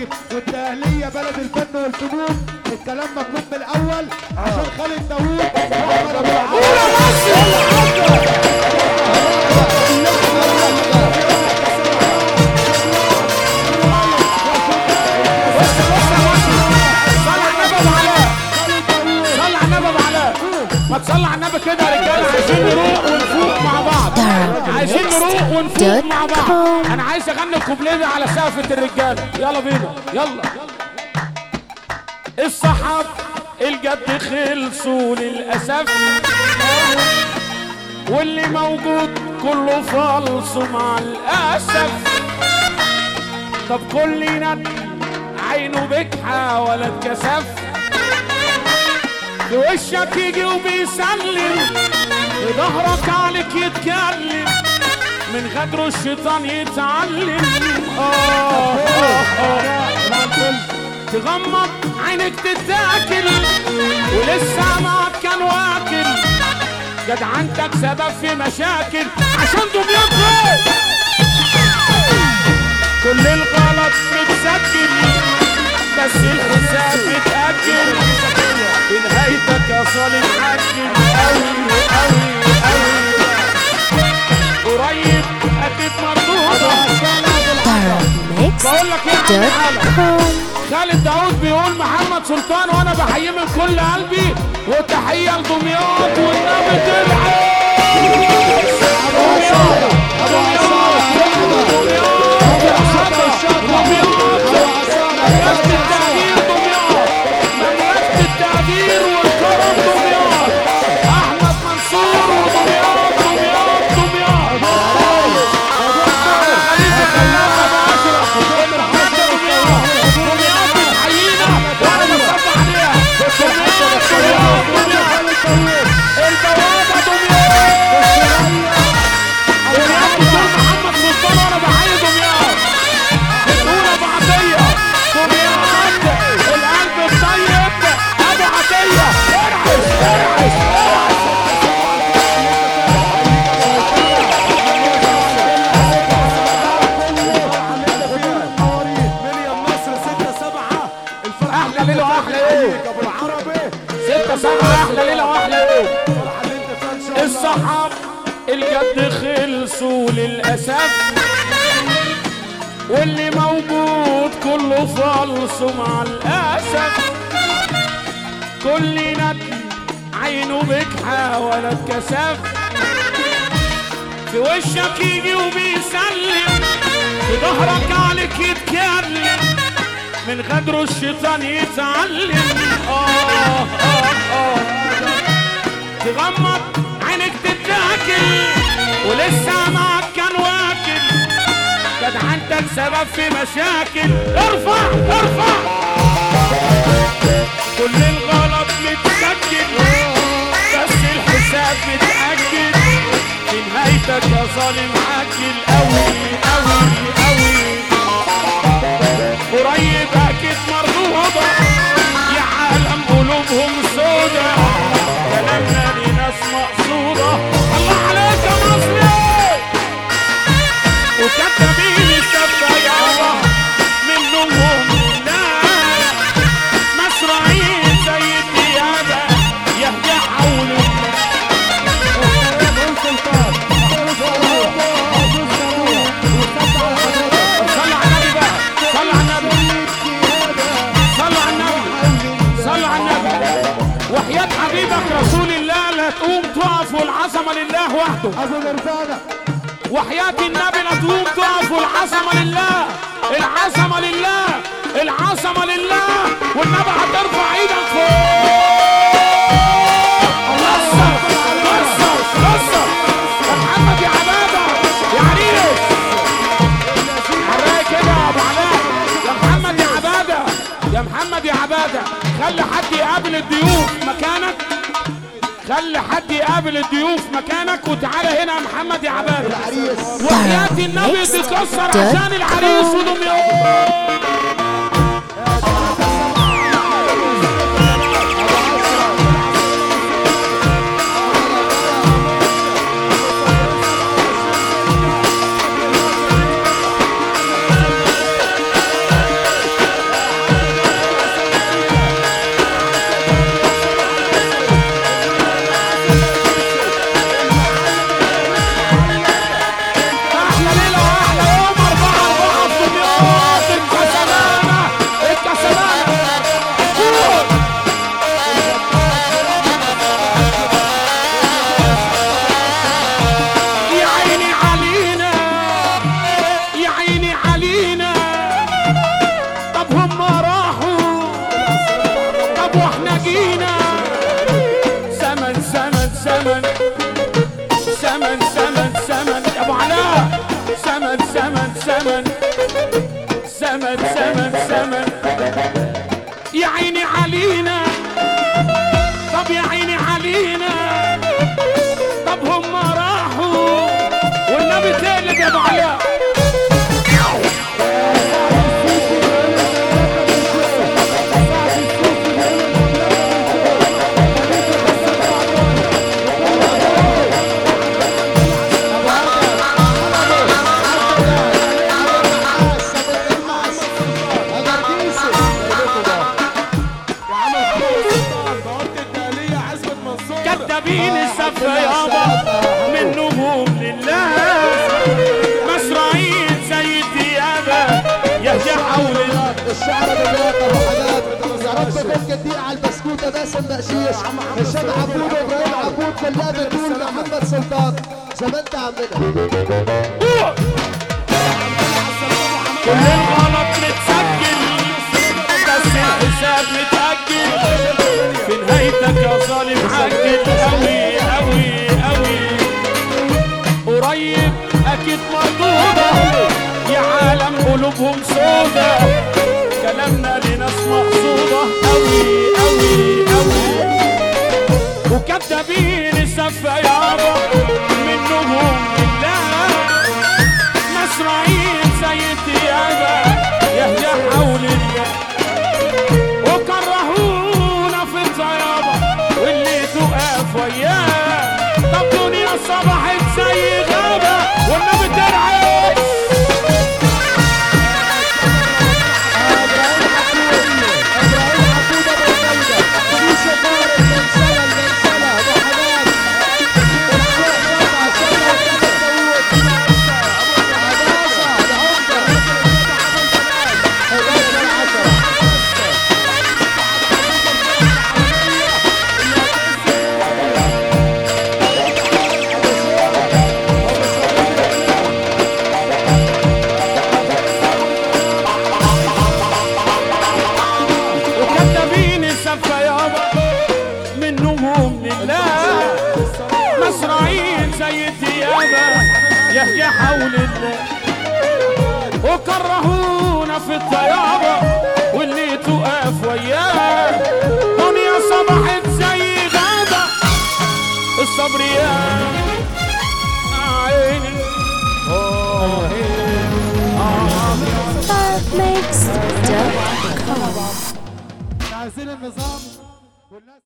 الحبايب والدهلية بلد الفن والفنون الكلام مطلوب من الأول عشان خالد داوود وأحمد أبو العالي صلى على النبي ابو علاء صلى على النبي ابو علاء ما تصلي على النبي كده يا رجاله عايزين نروق ونفوق مع بعض عايزين نروق ونفوق مع بعض انا عايز اغني الكوبليه ده على سقفه الرجاله يلا بينا يلا الصحاب الجد خلصوا للاسف واللي موجود كله فالص مع الاسف طب كلنا عينه بكحة ولا اتكسف في وشك يجي وبيسلم في ظهرك عليك يتكلم من غدره الشيطان يتعلم آه آه آه تغمض عينك تتاكل ولسه معك كان واكل جدعنتك سبب في مشاكل عشان دمياط فين كل الغلط متسجل بس الحساب متأجل نهايتك يا صالح عجل أوي أوي أوي قريب أكيد مردودة بقول لك ايه يا عم حالة خالد داوود بيقول محمد سلطان وانا بحييه من كل قلبي وتحيه لدمياط والنبي تلعب دمياط مدرسة التقدير دمياط مدرسة التقدير والكرم دمياط أحمد منصور ودمياط دمياط دمياط خليفة خلافة بأشرف دمياط دمياط بتحيينا وأنا بصب عليها دمياط دمياط دمياط البوابة دمياط دمياط بتقول محمد سلطان وأنا بحيي دمياط بتقول أبو عطية دمياط القلب الطيب أبو عطية ارعش ارعش ارعش أحلى ليلة وأحلى يوم ابو العربي ستة سبعة أحلى ليلة وأحلى يوم فرحة اللي انت فيها ان شاء الله الصحاب الجد خلصوا للأسف واللي موجود كله فالص مع الأسف كل ندم عينه بكحة ولا اتكسف في وشك يجي وبيسلم في ظهرك عليك يتكلم من غدره الشيطان يتعلم آه آه آه تغمض عينك تتاكل ولسه معك كان واكل جدعنتك سبب في مشاكل ارفع ارفع كل الغلط متسجل بس الحساب متأجل في نهايتك يا ظالم عاجل أوي أوي أوي قريب أكيد مرغوبة يا عالم قلوبهم سودا كلامنا لناس مقصودة الله عليك يا مصري وكتبين الشفة يابا منهم لا مصراعين زي الديابة يهدى حولهم صلوا على النبي بقى صلوا على النبي صلوا على النبي صلوا على النبي وحياة حبيبك رسول الله لا تقوم تقف والعظمة لله وحده ابو مرزانة وحياة النبي لا تقوم تقف والعظمة لله العظمة لله العظمة لله والنبي هترفع ايدك فوق كسر كسر كسر يا محمد يا عبادة يا عريس عراية كده يا ابو علاء يا محمد يا عبادة يا محمد يا عبادة خلي حد يقابل الضيوف مكانك خلي حد يقابل الضيوف مكانك وتعالى هنا يا محمد يا عبادة العريس وحياة النبي تكسر عشان العريس ودمياط الزمن يا عيني علينا طب يا عيني علينا طب هم راحوا والنبي تقلب يا ابو علاء كدابين السفة يابا من نجوم لله مشروعين زي الديابة يهدي حول الله الشعر بالواقع وحاجات يا رب تلقى الدقيقة على البسكوتة باسم بقشيش هشام عبود وابراهيم عبود كلها بتقول محمد سلطان زي ما انت عاملها كل الغلط متسجل بس الحساب متأجل في نهايتك يا ظالم عجل أوي أوي أوي قريب أكيد مردودة يا عالم قلوبهم سودة كلامنا لناس مقصودة أوي أوي أوي وكدابين السفة يابا منهم لله مشروعين زي الديابة يهدى حول الله وكرهونا في الطيابة واللي تقف وياه طب دنيا صبحت زي غابة والنبي ترعش ابراهيم عبود ابو سيدة يوسف طارق المنسلة المنسلة ابو حماد الشيخ سبعة سبعة وثلاثة داوود عباسة العمدة 11 10 وكذابين السفة يابا منهم لله مشروعين زي الديابة يهدي حول الله وكرهونا في الطيابة واللي تقف وياه دنيا صبحت زي غابة الصبر يا عيني Mix.com عايزين النظام والناس